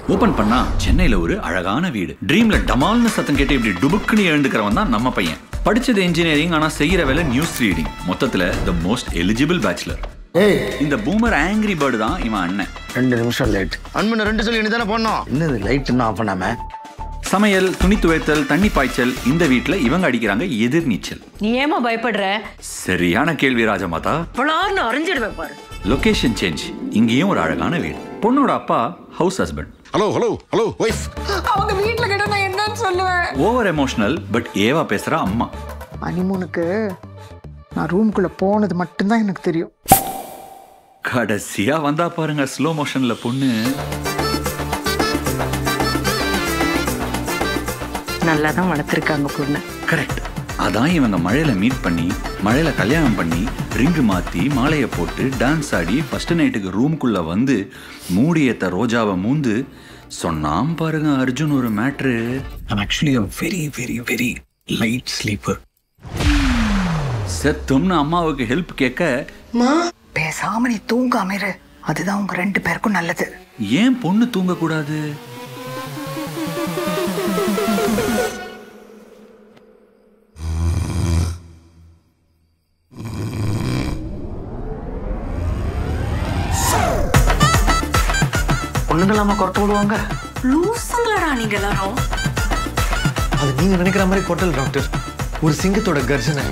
Open பண்ணா சென்னையில ஒரு அழகான வீடு ட்ரீம்ல டமால்னு சத்தம் கேட்டு இப்படி டுபுக்குன்னு எழுந்துக்கிறவன் தான் நம்ம பையன் படிச்சது இன்ஜினியரிங் ஆனா செய்யற வேலை நியூஸ் ரீடிங் மொத்தத்துல த மோஸ்ட் எலிஜிபிள் பேச்சுலர் ஏய் இந்த பூமர் ஆங்கிரி பேர்டு தான் இவன் அண்ணன் ரெண்டு நிமிஷம் லேட் அன்பனை ரெண்டு சொல்லி நீ தானே பண்ணோம் என்னது லைட் இன்னும் ஆஃப் பண்ணாம சமையல் துணி துவைத்தல் தண்ணி பாய்ச்சல் இந்த வீட்ல இவங்க அடிக்கிறாங்க எதிர்நீச்சல் நீ ஏமா பயப்படுற சரியான கேள்வி ராஜமாதா பலார்னு அரைஞ்சிடுவேன் பாரு லொகேஷன் சேஞ்ச் இங்கேயும் ஒரு அழகான வீடு பொண்ணோட அப்பா house husband hello hello hello wife அவங்க வீட்ல கேட்டா நான் என்னன்னு சொல்லுவேன் ஓவர் எமோஷனல் பட் ஏவா பேசுற அம்மா அனிமூனுக்கு நான் ரூம்குள்ள போனது மட்டும்தான் எனக்கு தெரியும் கடைசியா வந்தா பாருங்க ஸ்லோ மோஷன்ல பொண்ணு நல்லா தான் வளர்த்துருக்காங்க பொண்ணு கரெக்ட் அதான் இவங்க மழையில மீட் பண்ணி மழையில கல்யாணம் பண்ணி ரிங்கு மாத்தி மாலையை போட்டு டான்ஸ் ஆடி ஃபர்ஸ்ட் நைட்டுக்கு ரூம்குள்ள வந்து மூடி ஏத்த ரோஜாவை மூந்து சொன்னாம் பாருங்க அர்ஜுன் ஒரு matter I'm actually a very, very, very light sleeper. செத்தும்னு அம்மாவுக்கு ஹெல்ப் கேட்க பேசாம நீ தூங்காம இரு அதுதான் உங்க ரெண்டு பேருக்கும் நல்லது ஏன் பொண்ணு தூங்கக்கூடாது பொண்ணுங்களாம கொரட்டை விடுவாங்க லூசுங்களடா நீங்க எல்லாரும் அது நீங்க நினைக்கிற மாதிரி கொட்டல் டாக்டர் ஒரு சிங்கத்தோட கர்ஜனை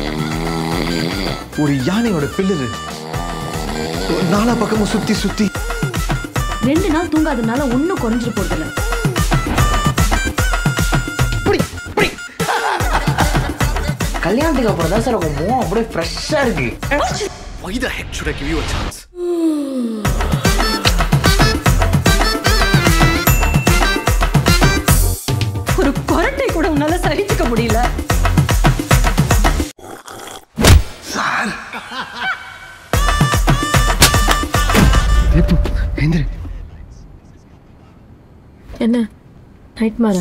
ஒரு யானையோட பில்லரு நாலா பக்கமும் சுத்தி சுத்தி ரெண்டு நாள் தூங்காதனால ஒன்னும் குறைஞ்சிட்டு போறதில்ல கல்யாணத்துக்கு அப்புறம் தான் சார் உங்க முகம் அப்படியே ஃப்ரெஷ்ஷா இருக்கு Why the heck should I give you a chance? ஒரு கொரட்டை கூட உன்னால சகிச்சுக்க முடியல என்ன நைட் மாரா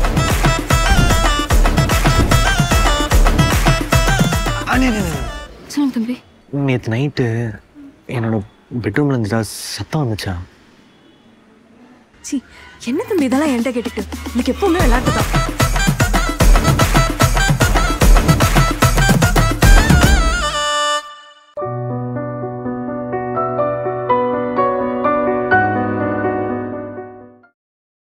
சொல்லுங்க தம்பி நேற்று நைட்டு என்னோட பெட்ரூம்ல இருந்து ஏதாவது சத்தம் வந்துச்சா சி என்ன தம்பி இதெல்லாம் என்கிட்ட கேட்டுக்கிட்டு எனக்கு எப்பவுமே விளையாட்டு தான்